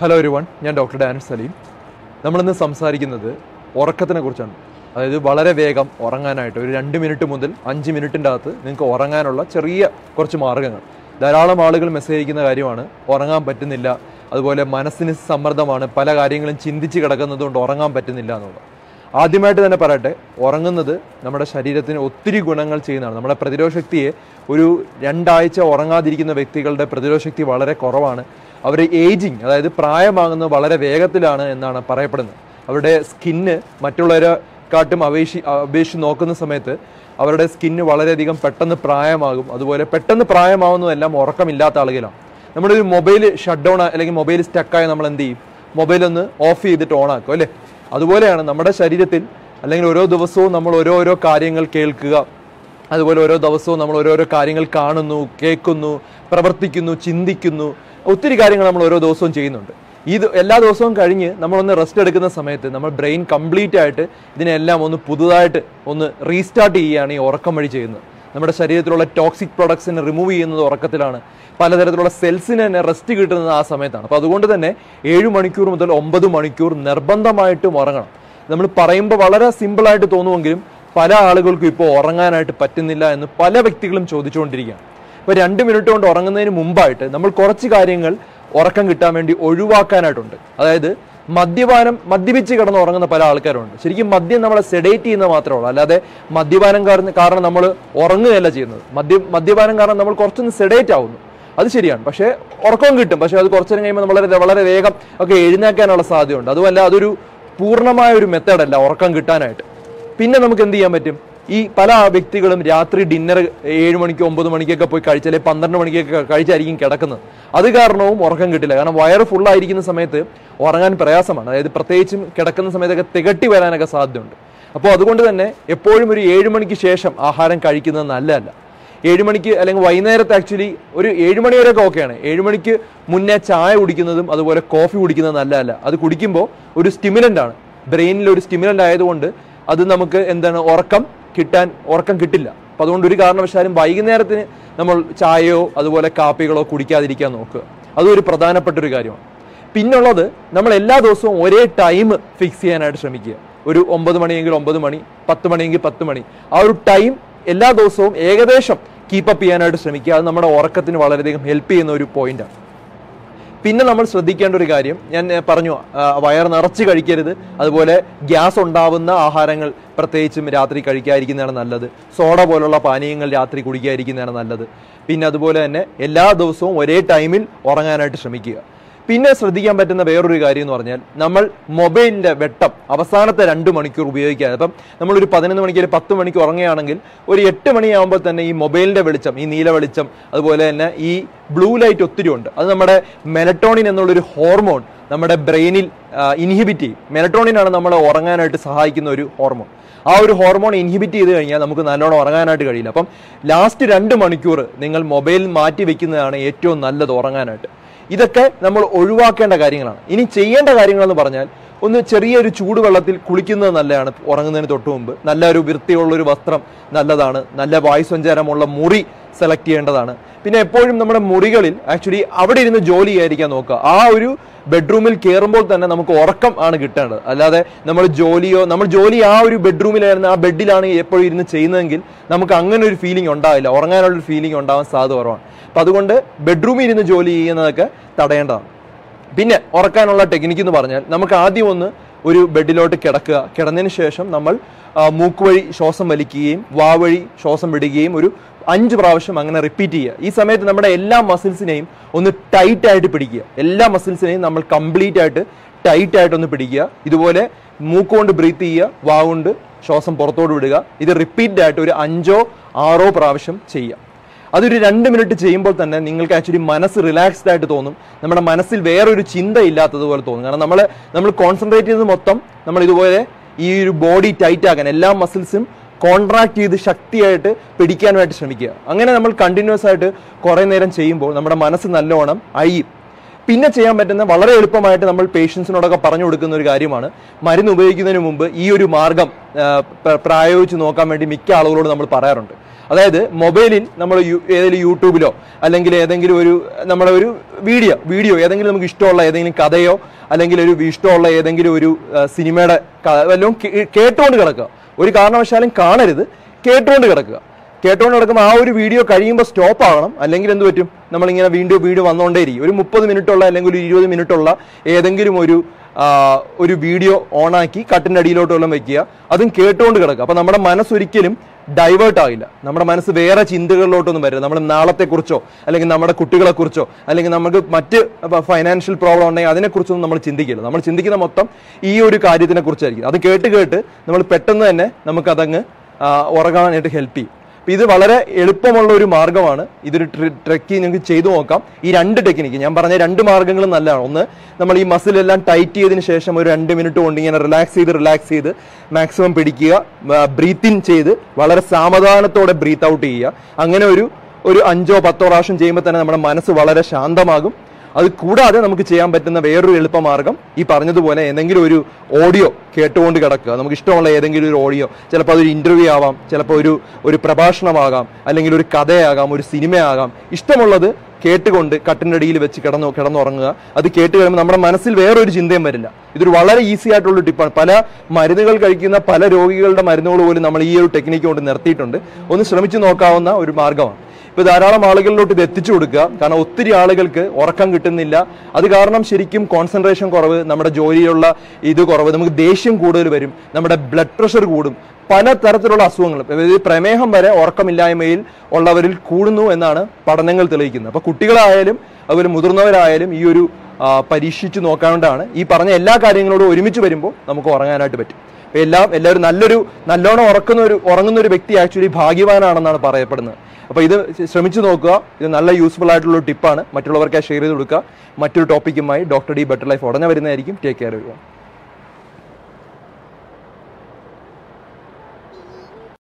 hello ഒരുവൺ ഞാൻ doctor Danish Saleem നമ്മളിന്ന് സംസാരിക്കുന്നത് ഉറക്കത്തിനെ കുറിച്ചാണ് അതായത് വളരെ വേഗം ഉറങ്ങാനായിട്ട് ഒരു രണ്ട് മിനിറ്റ് മുതൽ അഞ്ച് മിനിറ്റിൻ്റെ അകത്ത് നിങ്ങൾക്ക് ഉറങ്ങാനുള്ള ചെറിയ കുറച്ച് മാർഗ്ഗങ്ങൾ ധാരാളം ആളുകൾ മെസ്സേജ് അയക്കുന്ന കാര്യമാണ് ഉറങ്ങാൻ പറ്റുന്നില്ല അതുപോലെ മനസ്സിന് സമ്മർദ്ദമാണ് പല കാര്യങ്ങളും ചിന്തിച്ച് കിടക്കുന്നത് കൊണ്ട് ഉറങ്ങാൻ പറ്റുന്നില്ല എന്നുള്ളത് ആദ്യമായിട്ട് തന്നെ പറയട്ടെ ഉറങ്ങുന്നത് നമ്മുടെ ശരീരത്തിന് ഒത്തിരി ഗുണങ്ങൾ ചെയ്യുന്നതാണ് നമ്മുടെ പ്രതിരോധ ശക്തിയെ ഒരു രണ്ടാഴ്ച ഉറങ്ങാതിരിക്കുന്ന വ്യക്തികളുടെ പ്രതിരോധ ശക്തി വളരെ കുറവാണ് അവർ ഏജിങ് അതായത് പ്രായമാകുന്നത് വളരെ വേഗത്തിലാണ് എന്നാണ് പറയപ്പെടുന്നത് അവരുടെ സ്കിന്ന് മറ്റുള്ളവരെക്കാട്ടും അപേക്ഷി അപേക്ഷിച്ച് നോക്കുന്ന സമയത്ത് അവരുടെ സ്കിന്ന് വളരെയധികം പെട്ടെന്ന് പ്രായമാകും അതുപോലെ പെട്ടെന്ന് പ്രായമാവുന്നതെല്ലാം ഉറക്കമില്ലാത്ത ആളുകളാണ് നമ്മുടെ ഒരു മൊബൈൽ ഷട്ട് ഡൗൺ അല്ലെങ്കിൽ മൊബൈൽ സ്റ്റക്കായ നമ്മൾ എന്ത് ചെയ്യും മൊബൈൽ ഒന്ന് ഓഫ് ചെയ്തിട്ട് ഓൺ ആക്കും അല്ലേ അതുപോലെയാണ് നമ്മുടെ ശരീരത്തിൽ അല്ലെങ്കിൽ ഓരോ ദിവസവും നമ്മൾ ഓരോരോ കാര്യങ്ങൾ കേൾക്കുക അതുപോലെ ഓരോ ദിവസവും നമ്മൾ ഓരോരോ കാര്യങ്ങൾ കാണുന്നു കേൾക്കുന്നു പ്രവർത്തിക്കുന്നു ചിന്തിക്കുന്നു ഒത്തിരി കാര്യങ്ങൾ നമ്മൾ ഓരോ ദിവസവും ചെയ്യുന്നുണ്ട് ഇത് എല്ലാ ദിവസവും കഴിഞ്ഞ് നമ്മളൊന്ന് റെസ്റ്റ് എടുക്കുന്ന സമയത്ത് നമ്മൾ ബ്രെയിൻ കംപ്ലീറ്റ് ആയിട്ട് ഇതിനെല്ലാം ഒന്ന് പുതുതായിട്ട് ഒന്ന് റീസ്റ്റാർട്ട് ചെയ്യുകയാണ് ഈ ഉറക്കം വഴി ചെയ്യുന്നത് നമ്മുടെ ശരീരത്തിലുള്ള ടോക്സിക് പ്രൊഡക്ട്സിനെ റിമൂവ് ചെയ്യുന്നത് ഉറക്കത്തിലാണ് പലതരത്തിലുള്ള സെൽസിന് തന്നെ റെസ്റ്റ് കിട്ടുന്നത് ആ സമയത്താണ് അപ്പോൾ അതുകൊണ്ട് തന്നെ ഏഴ് മണിക്കൂർ മുതൽ ഒമ്പത് മണിക്കൂർ നിർബന്ധമായിട്ടും ഉറങ്ങണം നമ്മൾ പറയുമ്പോൾ വളരെ സിമ്പിളായിട്ട് തോന്നുമെങ്കിലും പല ആളുകൾക്കും ഇപ്പോൾ ഉറങ്ങാനായിട്ട് പറ്റുന്നില്ല എന്ന് പല വ്യക്തികളും ചോദിച്ചുകൊണ്ടിരിക്കുകയാണ് ഇപ്പോൾ രണ്ട് മിനിറ്റ് കൊണ്ട് ഉറങ്ങുന്നതിന് മുമ്പായിട്ട് നമ്മൾ കുറച്ച് കാര്യങ്ങൾ ഉറക്കം കിട്ടാൻ വേണ്ടി ഒഴിവാക്കാനായിട്ടുണ്ട് അതായത് മദ്യപാനം മദ്യപിച്ച് കിടന്ന് ഉറങ്ങുന്ന പല ആൾക്കാരുണ്ട് ശരിക്കും മദ്യം നമ്മളെ സെഡേറ്റ് ചെയ്യുന്നത് മാത്രമേ ഉള്ളൂ അല്ലാതെ മദ്യപാനം കാരണം കാരണം നമ്മൾ ഉറങ്ങുകയല്ല ചെയ്യുന്നത് മദ്യ മദ്യപാനം കാരണം നമ്മൾ കുറച്ചൊന്ന് സെഡേറ്റ് ആവുന്നു അത് ശരിയാണ് പക്ഷേ ഉറക്കവും കിട്ടും പക്ഷേ അത് കുറച്ചു നേരം കഴിയുമ്പോൾ നമ്മൾ വളരെ വേഗം ഒക്കെ എഴുന്നേക്കാനുള്ള സാധ്യതയുണ്ട് അതുമല്ല അതൊരു പൂർണ്ണമായ ഒരു മെത്തേഡല്ല ഉറക്കം കിട്ടാനായിട്ട് പിന്നെ നമുക്ക് എന്ത് ചെയ്യാൻ പറ്റും ഈ പല വ്യക്തികളും രാത്രി ഡിന്നർ ഏഴ് മണിക്ക് ഒമ്പത് മണിക്കൊക്കെ പോയി കഴിച്ച് അല്ലെങ്കിൽ പന്ത്രണ്ട് മണിക്കൊക്കെ കഴിച്ചായിരിക്കും കിടക്കുന്നത് അത് കാരണവും ഉറക്കം കിട്ടില്ല കാരണം വയറ് ഫുള്ളായിരിക്കുന്ന സമയത്ത് ഉറങ്ങാൻ പ്രയാസമാണ് അതായത് പ്രത്യേകിച്ചും കിടക്കുന്ന സമയത്തൊക്കെ തികട്ടി വരാനൊക്കെ സാധ്യതയുണ്ട് അപ്പോൾ അതുകൊണ്ട് തന്നെ എപ്പോഴും ഒരു ഏഴ് മണിക്ക് ശേഷം ആഹാരം കഴിക്കുന്നത് നല്ലതല്ല ഏഴ് മണിക്ക് അല്ലെങ്കിൽ വൈകുന്നേരത്തെ ആക്ച്വലി ഒരു ഏഴ് മണി വരെയൊക്കെ ഓക്കെയാണ് ഏഴ് മണിക്ക് മുന്നേ ചായ കുടിക്കുന്നതും അതുപോലെ കോഫി കുടിക്കുന്നത് നല്ലതല്ല അത് കുടിക്കുമ്പോൾ ഒരു സ്റ്റിമുലൻ്റ് ആണ് ബ്രെയിനിൽ ഒരു സ്റ്റിമുലൻ്റ് ആയതുകൊണ്ട് അത് നമുക്ക് എന്താണ് ഉറക്കം കിട്ടാൻ ഉറക്കം കിട്ടില്ല അപ്പം അതുകൊണ്ട് ഒരു കാരണവശാലും വൈകുന്നേരത്തിന് നമ്മൾ ചായയോ അതുപോലെ കാപ്പികളോ കുടിക്കാതിരിക്കാൻ നോക്കുക അതും ഒരു പ്രധാനപ്പെട്ട ഒരു കാര്യമാണ് പിന്നുള്ളത് നമ്മൾ എല്ലാ ദിവസവും ഒരേ ടൈം ഫിക്സ് ചെയ്യാനായിട്ട് ശ്രമിക്കുക ഒരു ഒമ്പത് മണിയെങ്കിൽ ഒമ്പത് മണി പത്ത് മണിയെങ്കിൽ പത്ത് മണി ആ ഒരു ടൈം എല്ലാ ദിവസവും ഏകദേശം കീപ്പപ്പ് ചെയ്യാനായിട്ട് ശ്രമിക്കുക അത് നമ്മുടെ ഉറക്കത്തിന് വളരെയധികം ഹെൽപ്പ് ചെയ്യുന്ന ഒരു പോയിന്റാണ് പിന്നെ നമ്മൾ ശ്രദ്ധിക്കേണ്ട ഒരു കാര്യം ഞാൻ ഏ, പറഞ്ഞു ആ, വയർ നിറച്ച് കഴിക്കരുത് അതുപോലെ ഗ്യാസ് ഉണ്ടാവുന്ന ആഹാരങ്ങൾ പ്രത്യേകിച്ചും രാത്രി കഴിക്കാതിരിക്കുന്നതാണ് നല്ലത് സോഡ പോലുള്ള പാനീയങ്ങൾ രാത്രി കുടിക്കാതിരിക്കുന്നതാണ് നല്ലത് പിന്നെ അതുപോലെ തന്നെ എല്ലാ ദിവസവും ഒരേ ടൈമിൽ ഉറങ്ങാനായിട്ട് ശ്രമിക്കുക പിന്നെ ശ്രദ്ധിക്കാൻ പറ്റുന്ന വേറൊരു കാര്യം എന്ന് പറഞ്ഞാൽ നമ്മൾ മൊബൈലിന്റെ വെട്ടം അവസാനത്തെ രണ്ട് മണിക്കൂർ ഉപയോഗിക്കാതെ അപ്പം നമ്മളൊരു പതിനൊന്ന് മണിക്ക് ഒരു പത്ത് മണിക്ക് ഉറങ്ങുകയാണെങ്കിൽ ഒരു എട്ട് മണിയാകുമ്പോൾ തന്നെ ഈ മൊബൈലിന്റെ വെളിച്ചം ഈ നീല വെളിച്ചം അതുപോലെ തന്നെ ഈ ബ്ലൂ ലൈറ്റ് ഒത്തിരി ഉണ്ട് അത് നമ്മുടെ മെലറ്റോണിൻ എന്നുള്ളൊരു ഹോർമോൺ നമ്മുടെ ബ്രെയിനിൽ ഇൻഹിബിറ്റ് ചെയ്യും മെലറ്റോണിൻ ആണ് നമ്മളെ ഉറങ്ങാനായിട്ട് സഹായിക്കുന്ന ഒരു ഹോർമോൺ ആ ഒരു ഹോർമോൺ ഇൻഹിബിറ്റ് ചെയ്ത് കഴിഞ്ഞാൽ നമുക്ക് നല്ലോണം ഉറങ്ങാനായിട്ട് കഴിയില്ല അപ്പം ലാസ്റ്റ് രണ്ട് മണിക്കൂർ നിങ്ങൾ മൊബൈൽ മാറ്റി വെക്കുന്നതാണ് ഏറ്റവും നല്ലത് ഉറങ്ങാനായിട്ട് ഇതൊക്കെ നമ്മൾ ഒഴിവാക്കേണ്ട കാര്യങ്ങളാണ് ഇനി ചെയ്യേണ്ട കാര്യങ്ങളെന്ന് പറഞ്ഞാൽ ഒന്ന് ചെറിയൊരു ചൂടുവെള്ളത്തിൽ കുളിക്കുന്നത് നല്ലതാണ് ഉറങ്ങുന്നതിന് തൊട്ട് മുമ്പ് നല്ല ഒരു വൃത്തിയുള്ള ഒരു വസ്ത്രം നല്ലതാണ് നല്ല വായുസഞ്ചാരമുള്ള മുറി സെലക്ട് ചെയ്യേണ്ടതാണ് പിന്നെ എപ്പോഴും നമ്മുടെ മുറികളിൽ ആക്ച്വലി അവിടെ ഇരുന്ന് ജോലി ചെയ്യാതിരിക്കാൻ നോക്കുക ആ ഒരു ബെഡ്റൂമിൽ കയറുമ്പോൾ തന്നെ നമുക്ക് ഉറക്കം ആണ് കിട്ടേണ്ടത് അല്ലാതെ നമ്മൾ ജോലിയോ നമ്മൾ ജോലി ആ ഒരു ബെഡ്റൂമിലായിരുന്നു ആ ബെഡിലാണ് എപ്പോഴും ഇരുന്ന് ചെയ്യുന്നതെങ്കിൽ നമുക്ക് അങ്ങനെ ഒരു ഫീലിംഗ് ഉണ്ടാവില്ല ഉറങ്ങാനുള്ള ഒരു ഫീലിംഗ് ഉണ്ടാവാൻ സാധ്യത കുറവാണ് അപ്പം അതുകൊണ്ട് ബെഡ്റൂമിൽ ഇരുന്ന് ജോലി ചെയ്യുന്നതൊക്കെ തടയേണ്ടതാണ് പിന്നെ ഉറക്കാനുള്ള ടെക്നിക്ക് എന്ന് പറഞ്ഞാൽ നമുക്ക് ആദ്യം ഒന്ന് ഒരു ബെഡിലോട്ട് കിടക്കുക കിടന്നതിന് ശേഷം നമ്മൾ ആ, മൂക്ക് വഴി ശ്വാസം വലിക്കുകയും വാ വഴി ശ്വാസം വിടുകയും ഒരു അഞ്ച് പ്രാവശ്യം അങ്ങനെ റിപ്പീറ്റ് ചെയ്യുക ഈ സമയത്ത് നമ്മുടെ എല്ലാ മസിൽസിനെയും ഒന്ന് ടൈറ്റ് ആയിട്ട് പിടിക്കുക എല്ലാ മസിൽസിനെയും നമ്മൾ കംപ്ലീറ്റ് ആയിട്ട് ടൈറ്റ് ആയിട്ട് ഒന്ന് പിടിക്കുക ഇതുപോലെ മൂക്ക് കൊണ്ട് ബ്രീത്ത് ചെയ്യുക വാ കൊണ്ട് ശ്വാസം പുറത്തോട്ട് വിടുക ഇത് റിപ്പീറ്റ് ആയിട്ട് ഒരു അഞ്ചോ ആറോ പ്രാവശ്യം ചെയ്യുക അതൊരു രണ്ട് മിനിറ്റ് ചെയ്യുമ്പോൾ തന്നെ നിങ്ങൾക്ക് ആക്ച്വലി മനസ്സ് റിലാക്സ്ഡ് ആയിട്ട് തോന്നും നമ്മുടെ മനസ്സിൽ വേറൊരു ചിന്ത ഇല്ലാത്തതുപോലെ തോന്നും കാരണം നമ്മൾ നമ്മൾ കോൺസെൻട്രേറ്റ് ചെയ്യുന്നത് മൊത്തം നമ്മൾ ഇതുപോലെ ഈ ഒരു ബോഡി ടൈറ്റ് ആക്കാൻ എല്ലാ മസിൽസും കോൺട്രാക്ട് ചെയ്ത് ശക്തിയായിട്ട് പിടിക്കാനായിട്ട് ശ്രമിക്കുക അങ്ങനെ നമ്മൾ കണ്ടിന്യൂസ് ആയിട്ട് കുറേ നേരം ചെയ്യുമ്പോൾ നമ്മുടെ മനസ്സ് നല്ലോണം അഴിയും പിന്നെ ചെയ്യാൻ പറ്റുന്ന വളരെ എളുപ്പമായിട്ട് നമ്മൾ പേഷ്യൻസിനോടൊക്കെ പറഞ്ഞു കൊടുക്കുന്ന ഒരു കാര്യമാണ് മരുന്ന് ഉപയോഗിക്കുന്നതിന് മുമ്പ് ഈ ഒരു മാർഗം ആ, പ്ര- പ്രായോഗിച്ച് നോക്കാൻ വേണ്ടി മിക്ക ആളുകളോട് നമ്മൾ പറയാറുണ്ട് അതായത് മൊബൈലിൽ നമ്മൾ യു- ഏതെങ്കിലും യൂട്യൂബിലോ അല്ലെങ്കിൽ ഏതെങ്കിലും ഒരു നമ്മുടെ ഒരു വീഡിയോ വീഡിയോ ഏതെങ്കിലും നമുക്ക് ഇഷ്ടമുള്ള ഏതെങ്കിലും കഥയോ അല്ലെങ്കിൽ ഒരു ഇഷ്ടമുള്ള ഏതെങ്കിലും ഒരു ആ, സിനിമയുടെ ക- വല്ലതും കേ- കേട്ടുകൊണ്ട് കിടക്കുക ഒരു കാരണവശാലും കാണരുത് കേട്ടുകൊണ്ട് കിടക്കുക കേട്ടോണ്ട് നടക്കുമ്പോൾ ആ ഒരു വീഡിയോ കഴിയുമ്പോൾ സ്റ്റോപ്പ് ആവണം അല്ലെങ്കിൽ എന്ത് പറ്റും നമ്മളിങ്ങനെ വീണ്ടും വീഡിയോ വന്നുകൊണ്ടേയിരിക്കും ഒരു മുപ്പത് മിനിറ്റുള്ള അല്ലെങ്കിൽ ഒരു ഇരുപത് മിനിറ്റുള്ള ഏതെങ്കിലും ഒരു ആ, ഒരു വീഡിയോ ഓണാക്കി കട്ടിൻ്റെ അടിയിലോട്ട് വല്ലതും വെക്കുക അതും കേട്ടുകൊണ്ട് കിടക്കുക അപ്പോൾ നമ്മുടെ മനസ്സൊരിക്കലും ഡൈവേർട്ട് ആകില്ല നമ്മുടെ മനസ്സ് വേറെ ചിന്തകളിലോട്ടൊന്നും വരില്ല നമ്മൾ നാളത്തെക്കുറിച്ചോ അല്ലെങ്കിൽ നമ്മുടെ കുട്ടികളെക്കുറിച്ചോ അല്ലെങ്കിൽ നമുക്ക് മറ്റ് ഫൈനാൻഷ്യൽ പ്രോബ്ലം ഉണ്ടെങ്കിൽ അതിനെക്കുറിച്ചൊന്നും നമ്മൾ ചിന്തിക്കില്ല നമ്മൾ ചിന്തിക്കുന്ന മൊത്തം ഈ ഒരു കാര്യത്തിനെ കുറിച്ചായിരിക്കും അത് കേട്ട് കേട്ട് നമ്മൾ പെട്ടെന്ന് തന്നെ നമുക്കതങ്ങ് ആ, ഉറങ്ങാനായിട്ട് ഹെൽപ്പ് ചെയ്യും അപ്പൊ ഇത് വളരെ എളുപ്പമുള്ള ഒരു മാർഗ്ഗമാണ് ഇതൊരു ട്രെക്ക് നിങ്ങൾക്ക് ചെയ്തു നോക്കാം ഈ രണ്ട് ടെക്നിക്ക് ഞാൻ പറഞ്ഞ രണ്ട് മാർഗ്ഗങ്ങളും നല്ലതാണ് ഒന്ന് നമ്മൾ ഈ മസിൽ എല്ലാം ടൈറ്റ് ചെയ്തതിന് ശേഷം ഒരു രണ്ട് മിനിറ്റ് കൊണ്ട് ഇങ്ങനെ റിലാക്സ് ചെയ്ത് റിലാക്സ് ചെയ്ത് മാക്സിമം പിടിക്കുക ബ്രീത്ത് ഇൻ ചെയ്ത് വളരെ സാവധാനത്തോടെ ബ്രീത്ത് ഔട്ട് ചെയ്യുക അങ്ങനെ ഒരു ഒരു അഞ്ചോ പത്തോ പ്രാവശ്യം ചെയ്യുമ്പോൾ തന്നെ നമ്മുടെ മനസ്സ് വളരെ ശാന്തമാകും അത് കൂടാതെ നമുക്ക് ചെയ്യാൻ പറ്റുന്ന വേറൊരു എളുപ്പമാർഗം ഈ പറഞ്ഞതുപോലെ ഏതെങ്കിലും ഒരു ഓഡിയോ കേട്ടുകൊണ്ട് കിടക്കുക നമുക്ക് ഇഷ്ടമുള്ള ഏതെങ്കിലും ഒരു ഓഡിയോ ചിലപ്പോൾ അതൊരു ഇന്റർവ്യൂ ആവാം ചിലപ്പോൾ ഒരു ഒരു പ്രഭാഷണമാകാം അല്ലെങ്കിൽ ഒരു കഥയാകാം ഒരു സിനിമയാകാം ഇഷ്ടമുള്ളത് കേട്ടുകൊണ്ട് കട്ടിൻ്റെ അടിയിൽ വെച്ച് കിടന്നു കിടന്നുറങ്ങുക അത് കേട്ട് കഴിയുമ്പോൾ നമ്മുടെ മനസ്സിൽ വേറൊരു ചിന്തയും വരില്ല ഇതൊരു വളരെ ഈസി ആയിട്ടുള്ള ടിപ്പാണ് പല മരുന്നുകൾ കഴിക്കുന്ന പല രോഗികളുടെ മരുന്നുകൾ പോലും നമ്മൾ ഈ ഒരു ടെക്നിക്ക് കൊണ്ട് നിർത്തിയിട്ടുണ്ട് ഒന്ന് ശ്രമിച്ചു നോക്കാവുന്ന ഒരു മാർഗ്ഗമാണ് ഇപ്പൊ ധാരാളം ആളുകളിലോട്ട് ഇത് എത്തിച്ചു കൊടുക്കുക കാരണം ഒത്തിരി ആളുകൾക്ക് ഉറക്കം കിട്ടുന്നില്ല അത് കാരണം ശരിക്കും കോൺസെൻട്രേഷൻ കുറവ് നമ്മുടെ ജോലിയിലുള്ള ഇത് കുറവ് നമുക്ക് ദേഷ്യം കൂടുതൽ വരും നമ്മുടെ ബ്ലഡ് പ്രഷർ കൂടും പല തരത്തിലുള്ള അസുഖങ്ങളും അതായത് പ്രമേഹം വരെ ഉറക്കമില്ലായ്മയിൽ ഉള്ളവരിൽ കൂടുന്നു എന്നാണ് പഠനങ്ങൾ തെളിയിക്കുന്നത് അപ്പൊ കുട്ടികളായാലും അതുപോലെ മുതിർന്നവരായാലും ഈ ഒരു ആ, പരീക്ഷിച്ച് നോക്കാണ്ടാണ് ഈ പറഞ്ഞ എല്ലാ കാര്യങ്ങളോടും ഒരുമിച്ച് വരുമ്പോൾ നമുക്ക് ഉറങ്ങാനായിട്ട് പറ്റും അപ്പൊ എല്ലാം എല്ലാവരും നല്ലൊരു നല്ലോണം ഉറക്കുന്ന ഒരു ഉറങ്ങുന്ന ഒരു വ്യക്തി ആക്ച്വലി ഭാഗ്യവാനാണെന്നാണ് പറയപ്പെടുന്നത് അപ്പോൾ ഇത് ശ്രമിച്ചു നോക്കുക ഇത് നല്ല യൂസ്ഫുൾ ആയിട്ടുള്ള ഒരു ടിപ്പാണ് മറ്റുള്ളവർക്ക് ഷെയർ ചെയ്ത് കൊടുക്കുക മറ്റൊരു ടോപ്പിക്കുമായി ഡോക്ടർ ഡി ബെറ്റർ ലൈഫ് ഉടനെ വരുന്നതായിരിക്കും ടേക്ക് കെയർ ചെയ്യുക